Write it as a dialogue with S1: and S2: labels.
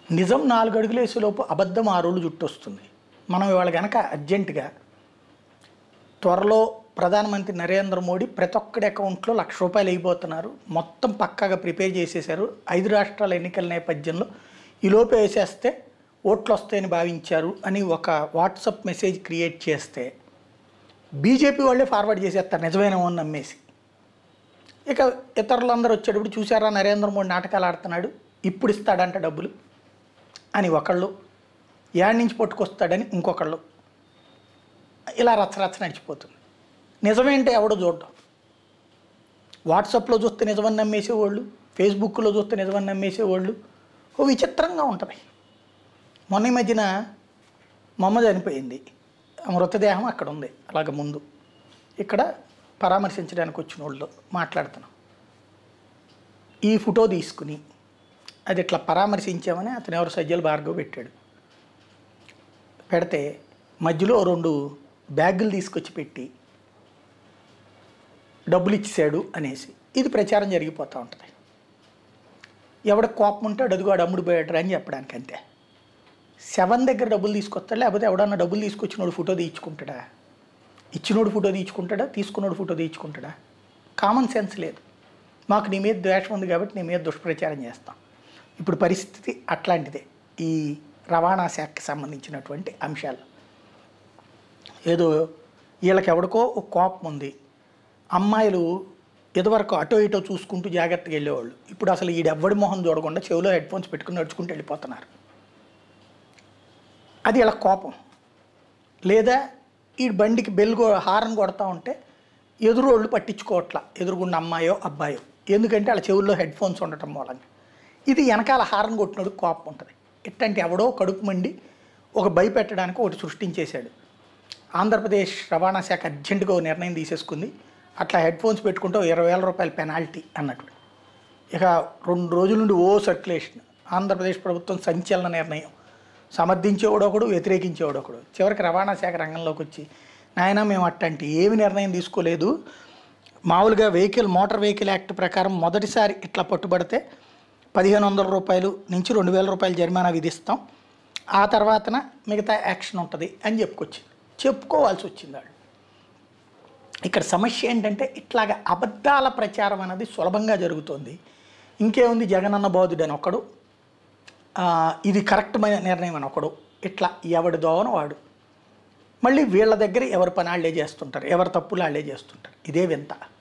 S1: నిజం నాలుగు అడుగులు వేసేలోపు అబద్ధం ఆరు రోజులు జుట్టొస్తుంది మనం ఇవాళ కనుక అర్జెంటుగా త్వరలో ప్రధానమంత్రి నరేంద్ర మోడీ ప్రతి ఒక్కడి అకౌంట్లో లక్ష రూపాయలు అయిపోతున్నారు మొత్తం పక్కాగా ప్రిపేర్ చేసేశారు ఐదు రాష్ట్రాల ఎన్నికల నేపథ్యంలో ఈ లోపు వేసేస్తే ఓట్లు వస్తాయని భావించారు అని ఒక వాట్సప్ మెసేజ్ క్రియేట్ చేస్తే బీజేపీ వాళ్ళే ఫార్వర్డ్ చేసేస్తారు నిజమేనేమో అని నమ్మేసి ఇక ఇతరులందరూ వచ్చేటప్పుడు చూసారా నరేంద్ర మోడీ నాటకాలు ఆడుతున్నాడు ఇప్పుడు ఇస్తాడంట డబ్బులు అని ఒకళ్ళు యాడ్ నుంచి పట్టుకొస్తాడని ఇంకొకళ్ళు ఇలా రచ్చరచ్చ నడిచిపోతుంది నిజమేంటే ఎవడో చూడడం వాట్సాప్లో చూస్తే నిజమని నమ్మేసేవాళ్ళు ఫేస్బుక్లో చూస్తే నిజమని నమ్మేసేవాళ్ళు ఓ విచిత్రంగా ఉంటుంది మొన్న ఈ మధ్యన మా అమ్మ చనిపోయింది ఆ మృతదేహం అక్కడ ఉంది అలాగ ముందు ఇక్కడ పరామర్శించడానికి వచ్చిన వాళ్ళు మాట్లాడుతున్నాం ఈ ఫోటో తీసుకుని అది ఇట్లా పరామర్శించామని అతను ఎవరు సజ్జల భార్గవ్ పెట్టాడు పెడితే మధ్యలో రెండు బ్యాగులు తీసుకొచ్చి పెట్టి డబ్బులు ఇచ్చేసాడు అనేసి ఇది ప్రచారం జరిగిపోతూ ఉంటుంది ఎవడ కోపం ఉంటే అడుగు వాడు అమ్ముడు పోయాడు అని చెప్పడానికి అంతే సెవెన్ దగ్గర డబ్బులు తీసుకొస్తాడు లేకపోతే ఎవడన్నా డబ్బులు తీసుకొచ్చినోడు ఫోటో తీయించుకుంటాడా ఇచ్చినోడు ఫోటో తీయించుకుంటాడా తీసుకున్నోడు ఫోటో తీయించుకుంటాడా కామన్ సెన్స్ లేదు మాకు నీ మీద ద్వేషం ఉంది కాబట్టి నీ మీద దుష్ప్రచారం చేస్తాం ఇప్పుడు పరిస్థితి అట్లాంటిదే ఈ రవాణా శాఖకి సంబంధించినటువంటి అంశాలు ఏదో వీళ్ళకి ఎవడికో ఒక కోపం ఉంది అమ్మాయిలు ఇదివరకు అటో ఇటో చూసుకుంటూ జాగ్రత్తగా వెళ్ళేవాళ్ళు ఇప్పుడు అసలు ఈడెవ్వడి మొహం చూడకుండా చెవిలో హెడ్ ఫోన్స్ పెట్టుకుని నడుచుకుంటూ వెళ్ళిపోతున్నారు అది ఇలా కోపం లేదా ఈ బండికి బెల్ కొ హారన్ కొడతా ఉంటే ఎదురోళ్ళు పట్టించుకోవట్లా ఎదురుగున్న అమ్మాయో అబ్బాయో ఎందుకంటే వాళ్ళ చెవుల్లో హెడ్ ఫోన్స్ ఉండటం మూలంగా ఇది వెనకాల హారన్ కొట్టినోడు కోపం ఉంటుంది ఎట్టంటే ఎవడో కడుపు మండి ఒక భయపెట్టడానికి ఒకటి సృష్టించేశాడు ఆంధ్రప్రదేశ్ రవాణా శాఖ అర్జెంటుగా ఓ నిర్ణయం తీసేసుకుంది అట్లా హెడ్ ఫోన్స్ పెట్టుకుంటే ఓ ఇరవై వేల రూపాయల పెనాల్టీ అన్నట్టు ఇక రెండు రోజుల నుండి ఓ సర్క్యులేషన్ ఆంధ్రప్రదేశ్ ప్రభుత్వం సంచలన నిర్ణయం సమర్థించేవాడు ఒకడు వ్యతిరేకించేవాడు ఒకడు చివరికి రవాణా శాఖ రంగంలోకి వచ్చి నాయన మేము అట్టంటే ఏమి నిర్ణయం తీసుకోలేదు మామూలుగా వెహికల్ మోటార్ వెహికల్ యాక్ట్ ప్రకారం మొదటిసారి ఇట్లా పట్టుబడితే పదిహేను వందల రూపాయలు నుంచి రెండు వేల రూపాయలు జరిమానా విధిస్తాం ఆ తర్వాతన మిగతా యాక్షన్ ఉంటుంది అని చెప్పుకొచ్చింది చెప్పుకోవాల్సి వచ్చింది వాళ్ళు ఇక్కడ సమస్య ఏంటంటే ఇట్లాగ అబద్ధాల ప్రచారం అనేది సులభంగా జరుగుతుంది ఇంకేముంది జగనన్న బోధుడు అని ఒకడు ఆ, ఇది కరెక్ట్మైన నిర్ణయం అని ఒకడు ఇట్లా ఎవడి దోవన వాడు మళ్ళీ వీళ్ళ దగ్గర ఎవరి పని వాళ్ళే చేస్తుంటారు ఎవరి తప్పులు వాళ్ళే చేస్తుంటారు ఇదే వింత